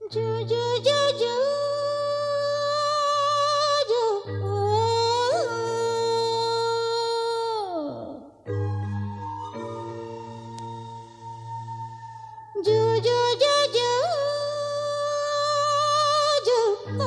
ಜೋ ಜೋ ಜೋ ಜೋ ಜೋ ಜೋ ಜೋ ಜೋ ಜೋ ಜೋ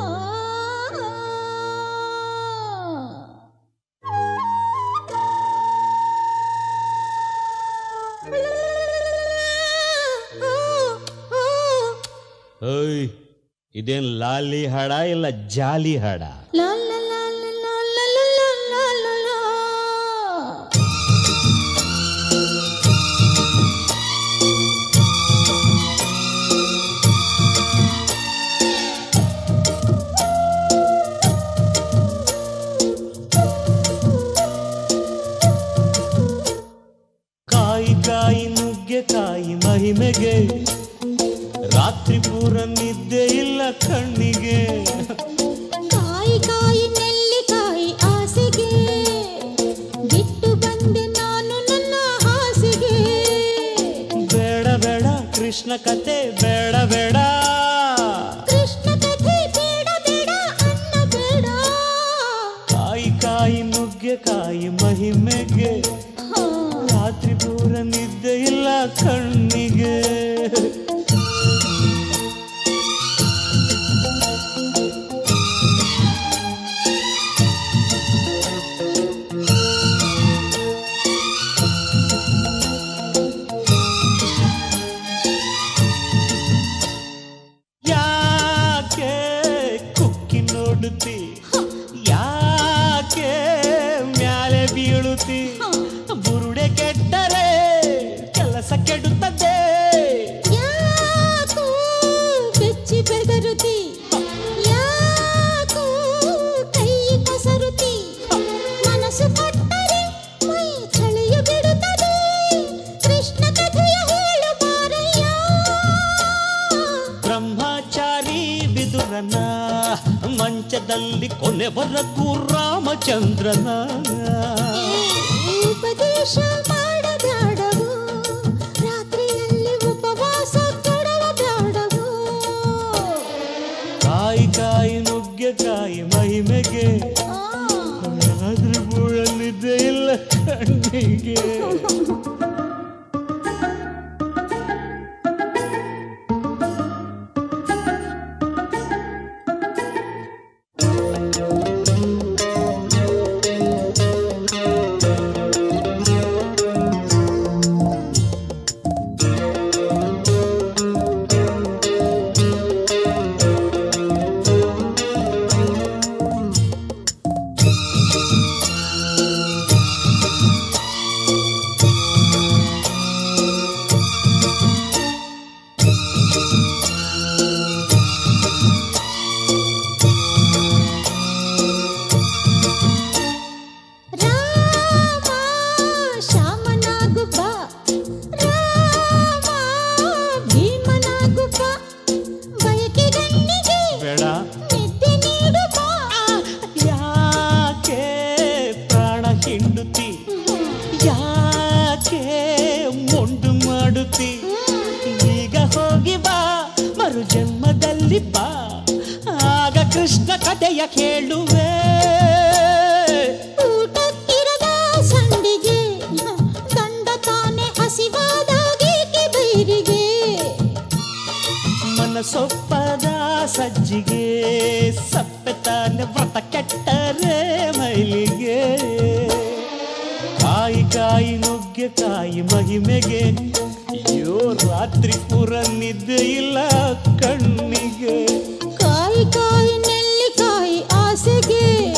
ಓಯ್ ಇದೇನ್ ಲಾಲಿ ಹಾಡ ಇಲ್ಲ ಜಾಲಿ ಹಾಡ ಲಾ ಲಾ ಲಾ ಲಾ ಲಾ ಲಾ ಲಾ ಲಾ ಲಾ ಲಾ. ಕಾಯಿ ಕಾಯಿ ನುಗ್ಗೆ ಕಾಯಿ ಮಹಿಮೆಗೆ ರಾತ್ರಿ ಪೂರ ನಿದ್ದೆ ಇಲ್ಲ ಕಣ್ಣಿಗೆ ಕಾಯಿ ಕಾಯಿ ನೆಲ್ಲಿಕಾಯಿ ಆಸೆಗೆ ಬಿಟ್ಟು ಬಂದೆ ನಾನು ನನ್ನ ಹಾಸಿಗೆ ಬೇಡ ಬೇಡ ಕೃಷ್ಣ ಕತೆ ಬೇಡ ಬೇಡ ಕೃಷ್ಣ ಕಥೆ ಬೇಡ ಬೇಡ ಅನ್ನ ಬೇಡ ಕಾಯಿ ಕಾಯಿ ನುಗ್ಗೆ ಕಾಯಿ ಮಹಿಮೆಗೆ ಹಾ. ರಾತ್ರಿ ಪೂರ ನಿದ್ದೆ ಇಲ್ಲ ಕಣ್ಣಿಗೆ ಯಾಕೆ ಕುಕ್ಕಿ ನೋಡುತ್ತಿ ಯಾಕೆ ಮ್ಯಾಲೆ ಬೀಳುತ್ತಿ ಬುರುಡೆ ಕೆಟ್ಟರೆ ಕೆಲಸ ಕೆಡುತ್ತದೆ ಯಾಕೋ ಬೆಚ್ಚಿ ಬೆದರುತಿ ಯಾಕೋ ಕೈ ಕಸರುತಿ ಮನಸ್ಸು ಕೊಟ್ಟರೆ ಮೈ ಚಳಿಯ ಬಿಡುತ್ತದೆ ಕೃಷ್ಣ ಕಥೆಯ ಹೇಳು ಬಾರಯ್ಯ ಬ್ರಹ್ಮಚಾರಿ ಬಿದುರನ ಮಂಚದಲ್ಲಿ ಕೊನೆವರೆಗೂ ರಾಮಚಂದ್ರನ ಉಪದೇಶ ಮಾಡಬೇಡವು ರಾತ್ರಿಯಲ್ಲಿ ಉಪವಾಸ ಕೊಡವ ಬೇಡವು ಕಾಯಿ ಕಾಯಿ ನುಗ್ಗೆ ಕಾಯಿ ಮಹಿಮೆಗೆ ರಾತ್ರಿ ಪೂರ ನಿದ್ದೆ ಇಲ್ಲ ಕಣ್ಣಿಗೆ ರಾಮ ಶ್ಯಾಮನಾಗು ಬಾ ರಾಮ ಭೀಮನಾಗು ಬಾ ಬಯಕೆ ಗಣ್ಣಿಗೆ ಬೇಡ ನಿದ್ದೆ ನೀಡು ಬಾ ಯಾಕೆ ಪ್ರಾಣ ಹಿಂಡುತ್ತಿ ಯಾಕೆ ಮೊಂಡು ಮಾಡುತ್ತಿ ಈಗ ಹೋಗಿ ಬಾ ಮರು ಜನ್ಮದಲ್ಲಿ ಬಾ ಆಗ ಕೃಷ್ಣ ಕಥೆಯ ಕೇಳುವೆ ಊಟಕ್ಕಿರದ ಸಂಡಿಗೆ ಗಂಡ ತಾನೆ ಹಸಿವಾದಾಗೇಕೆ ಬೈರಿಗೆ ಮನಸೊಪ್ಪದ ಸಜ್ಜಿಗೆ ಸಪ್ಪೆ ತಾನೆ ವ್ರತ ಕೆಟ್ಟರೆ ಮೈಲಿಗೆ ಕಾಯಿ ಕಾಯಿ ನುಗ್ಗೆ ಕಾಯಿ ಮಹಿಮೆಗೆ ಅಯ್ಯೋ ರಾತ್ರಿ ಪೂರ ನಿದ್ದೆ ಇಲ್ಲ ಕಣ್ಣಿಗೆ ಕಾಯಿ ಕಾಯಿ ನೆಲ್ಲಿಕಾಯಿ ಆಸೆಗೆ